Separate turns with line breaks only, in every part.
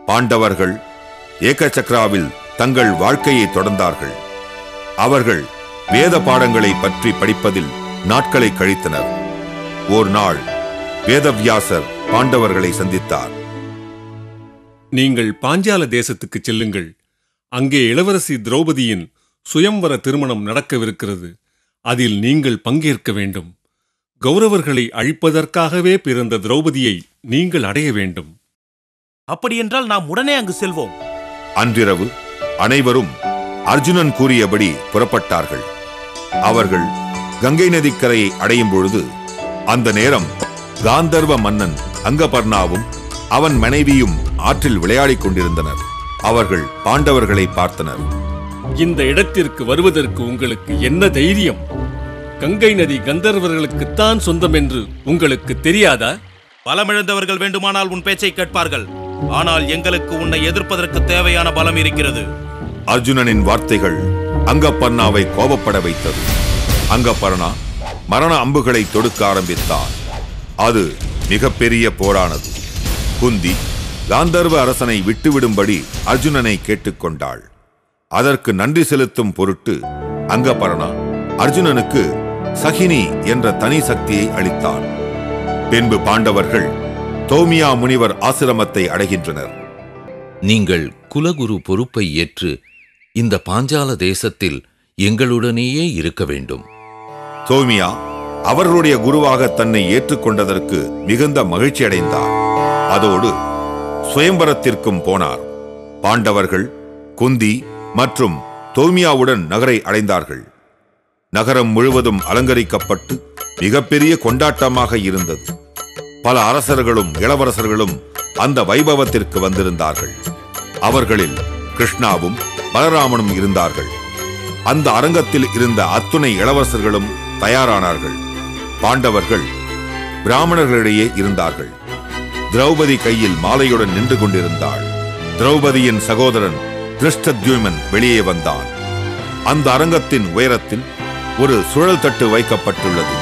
பாண்டவர்கள் ஏகசக்ராவில் தங்கள் வாழ்க்கையை தொடர்ந்தார்கள் அவர்கள் வேத பாடங்களை பற்றி படிப்பதில் நாட்களை கழித்தனர் ஓர் நாள் வேதவியாசர் பாண்டவர்களை சந்தித்தார்
நீங்கள் பாஞ்சால தேசத்துக்கு செல்லுங்கள் அங்கே இளவரசி திரௌபதியின் சுயம்வர திருமணம் நடக்கவிருக்கிறது அதில் நீங்கள் பங்கேற்க வேண்டும் கௌரவர்களை அழிப்பதற்காகவே பிறந்த திரௌபதியை நீங்கள் அடைய வேண்டும்
அப்படியென்றால் நாம் உடனே அங்கு செல்வோம்
அன்றிரவு அனைவரும் அர்ஜுனன் கூறியபடி புறப்பட்டார்கள் அவர்கள் கங்கை நதிக்கரையை அடையும் பொழுது அந்த நேரம் காந்தர்வ மன்னன் அங்கபர்ணாவும் அவன் மனைவியும் ஆற்றில் விளையாடிக் கொண்டிருந்தனர் அவர்கள் பாண்டவர்களை பார்த்தனர்
இந்த இடத்திற்கு வருவதற்கு உங்களுக்கு என்ன தைரியம் கங்கை நதி கந்தர்வர்களுக்குத்தான் சொந்தம் என்று உங்களுக்கு தெரியாதா
பலமிழந்தவர்கள் வேண்டுமானால் உன் பேச்சை கேட்பார்கள் ஆனால் எங்களுக்கு உன்னை எதிர்ப்பதற்கு தேவையான பலம் இருக்கிறது
அர்ஜுனனின் வார்த்தைகள் அங்கப்பர்ணாவை கோபப்பட வைத்தது அங்கப்பர்ணா மரண அம்புகளை தொடுக்க ஆரம்பித்தான் அது மிகப்பெரிய போரானது குந்தி காந்தர்வ அரசனை விட்டுவிடும்படி அர்ஜுனனை கேட்டுக்கொண்டாள் அதற்கு நன்றி செலுத்தும் பொருட்டு அங்கபரணா அர்ஜுனனுக்கு சகினி என்ற தனி சக்தியை அளித்தான் பின்பு பாண்டவர்கள் தோமியா முனிவர் ஆசிரமத்தை அடைகின்றனர்
நீங்கள் குலகுரு பொறுப்பை ஏற்று இந்த பாஞ்சால தேசத்தில் எங்களுடனேயே இருக்க வேண்டும்
தோமியா அவர்களுடைய குருவாக தன்னை ஏற்றுக்கொண்டதற்கு மிகுந்த மகிழ்ச்சி அடைந்தார் அதோடு சுயம்பரத்திற்கும் போனார் பாண்டவர்கள் குந்தி மற்றும் தோமியாவுடன் நகரை அடைந்தார்கள் நகரம் முழுவதும் அலங்கரிக்கப்பட்டு மிகப்பெரிய கொண்டாட்டமாக இருந்தது பல அரசர்களும் இளவரசர்களும் அந்த வைபவத்திற்கு வந்திருந்தார்கள் அவர்களில் கிருஷ்ணாவும் பலராமனும் இருந்தார்கள் அந்த அரங்கத்தில் இருந்த அத்துணை இளவரசர்களும் தயாரானார்கள் பாண்டவர்கள் பிராமணர்களிடையே இருந்தார்கள் திரௌபதி கையில் மாலையுடன் நின்று கொண்டிருந்தாள் திரௌபதியின் சகோதரன் திருஷ்டத்யுமன் வெளியே வந்தான் அந்த அரங்கத்தின் உயரத்தில் ஒரு சுழல் தட்டு வைக்கப்பட்டுள்ளது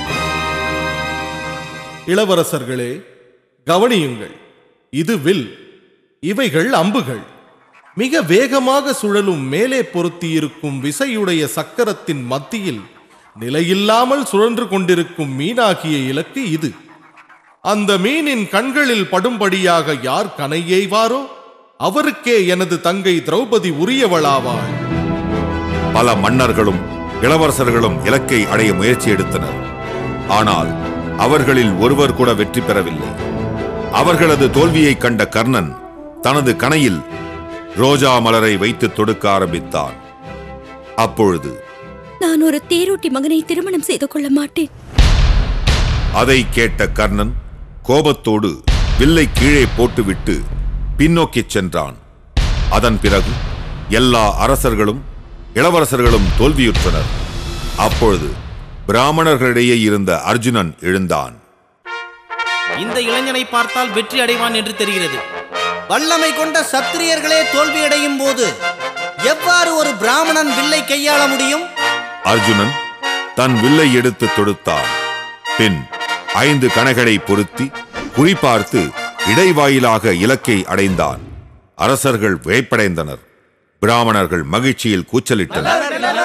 இளவரசர்களே கவனியுங்கள் இது வில் இவைகள் அம்புகள் மிக வேகமாக சுழலும் மேலே பொருத்தியிருக்கும் விசையுடைய சக்கரத்தின் மத்தியில் நிலையில்லாமல் சுழன்று கொண்டிருக்கும் மீனாகிய இலக்கு இது அந்த மீனின் கண்களில் படும்படியாக யார் கனை எய்வாரோ அவருக்கே எனது தங்கை திரௌபதி உரியவளாவாள்
பல மன்னர்களும் இளவரசர்களும் இலக்கை அடைய முயற்சி எடுத்தனர் ஆனால் அவர்களில் ஒருவர் கூட வெற்றி பெறவில்லை அவர்களது தோல்வியைக் கண்ட கர்ணன் தனது கணையில் ரோஜா மலரை வைத்து தொடுக்க ஆரம்பித்தான் அப்பொழுது
நான் ஒரு தேரோட்டி மகனை திருமணம் செய்து கொள்ள மாட்டேன்
அதை கேட்ட கர்ணன் கோபத்தோடு வில்லை கீழே போட்டுவிட்டு பின்னோக்கிச் சென்றான் அதன் பிறகு எல்லா அரசர்களும் இளவரசர்களும் தோல்வியுற்றனர் அப்பொழுது பிராமணர்களிடையே இருந்த அர்ஜுனன் எழுந்தான்
இந்த இளைஞனை பார்த்தால் வெற்றி அடைவான் என்று தெரிகிறது
வல்லமை கொண்ட சத்திரியர்களே தோல்வியடையும் போது எவ்வாறு ஒரு பிராமணன் வில்லை கையாள முடியும்
அர்ஜுனன் தன் வில்லை எடுத்து தொடுத்தான் பின் ஐந்து கணைகளை பொருத்தி குறிபார்த்து இடைவாயிலாக இலக்கை அடைந்தான் அரசர்கள் வியப்படைந்தனர் பிராமணர்கள் மகிழ்ச்சியில் கூச்சலிட்டனர்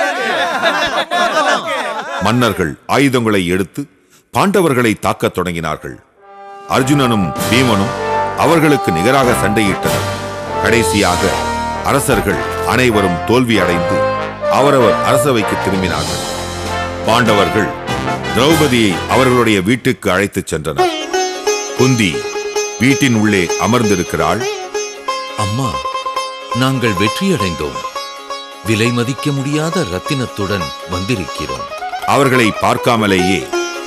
மன்னர்கள் ஆயுதங்களை எடுத்து பாண்டவர்களை தாக்கத் தொடங்கினார்கள் அர்ஜுனனும் பீமனும் அவர்களுக்கு நிகராக சண்டையிட்டனர் கடைசியாக அரசர்கள் அனைவரும் தோல்வி அடைந்து அவரவர் அரசவைக்கு திரும்பினார்கள் பாண்டவர்கள் திரௌபதியை அவர்களுடைய வீட்டுக்கு அழைத்துச் சென்றனர் குந்தி வீட்டின் உள்ளே அமர்ந்திருக்கிறாள்
அம்மா நாங்கள் வெற்றியடைந்தோம் விலை மதிக்க முடியாத ரத்தினத்துடன் வந்திருக்கிறோம்
அவர்களை பார்க்காமலேயே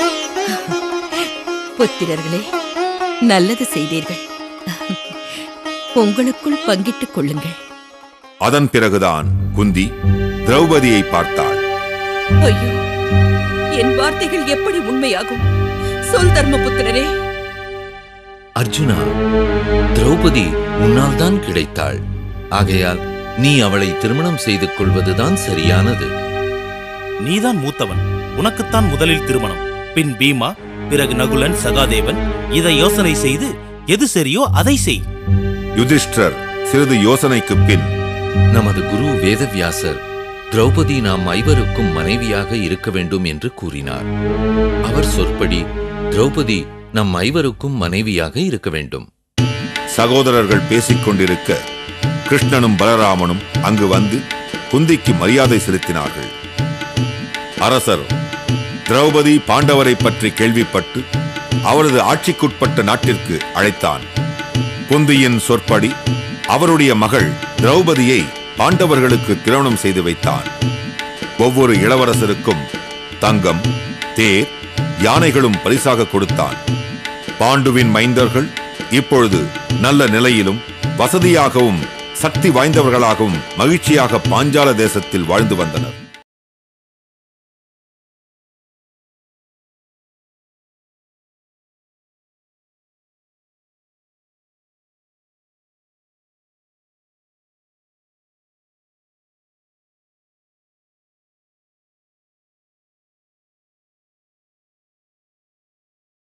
புத்திரர்களே நல்லது செய்தீர்கள் உங்களுக்குள் பங்கிட்டுக் கொள்ளுங்கள்
அதன் பிறகுதான் குந்தி திரௌபதியை பார்த்தாள்
ஐயோ என் வார்த்தைகள் எப்படி உண்மையாகும் சொல் தர்மபுத்திரரே
அர்ஜுனா திரௌபதி உன்னால் தான் கிடைத்தாள் ஆகையால் நீ அவளை திருமணம் செய்து கொள்வதுதான் சரியானது
நீதான் மூத்தவன் உனக்குத்தான் முதலில் திருமணம் பின் பீமா பிறகு நகுலன் சகாதேவன் இதை யோசனை செய்து எது சரியோ அதை செய்
யுதிஷ்டர் சிறிது யோசனைக்கு பின்
நமது குரு வேதவியாசர் திரௌபதி நாம் ஐவருக்கும் மனைவியாக இருக்க வேண்டும் என்று கூறினார் அவர் சொற்படி திரௌபதி நம் ஐவருக்கும் மனைவியாக இருக்க வேண்டும்
சகோதரர்கள் பேசிக் கொண்டிருக்க கிருஷ்ணனும் பலராமனும் அங்கு வந்து குந்திக்கு மரியாதை செலுத்தினார்கள் அரசர் திரௌபதி பாண்டவரை பற்றி கேள்விப்பட்டு அவரது ஆட்சிக்குட்பட்ட நாட்டிற்கு அழைத்தான் குந்தியின் சொற்படி அவருடைய மகள் திரௌபதியை பாண்டவர்களுக்கு திருமணம் செய்து வைத்தான் ஒவ்வொரு இளவரசருக்கும் தங்கம் தேர் யானைகளும் பரிசாக கொடுத்தான் பாண்டுவின் மைந்தர்கள் இப்பொழுது நல்ல நிலையிலும் வசதியாகவும் சக்தி வாய்ந்தவர்களாகவும் மகிழ்ச்சியாக பாஞ்சால தேசத்தில் வாழ்ந்து வந்தனர்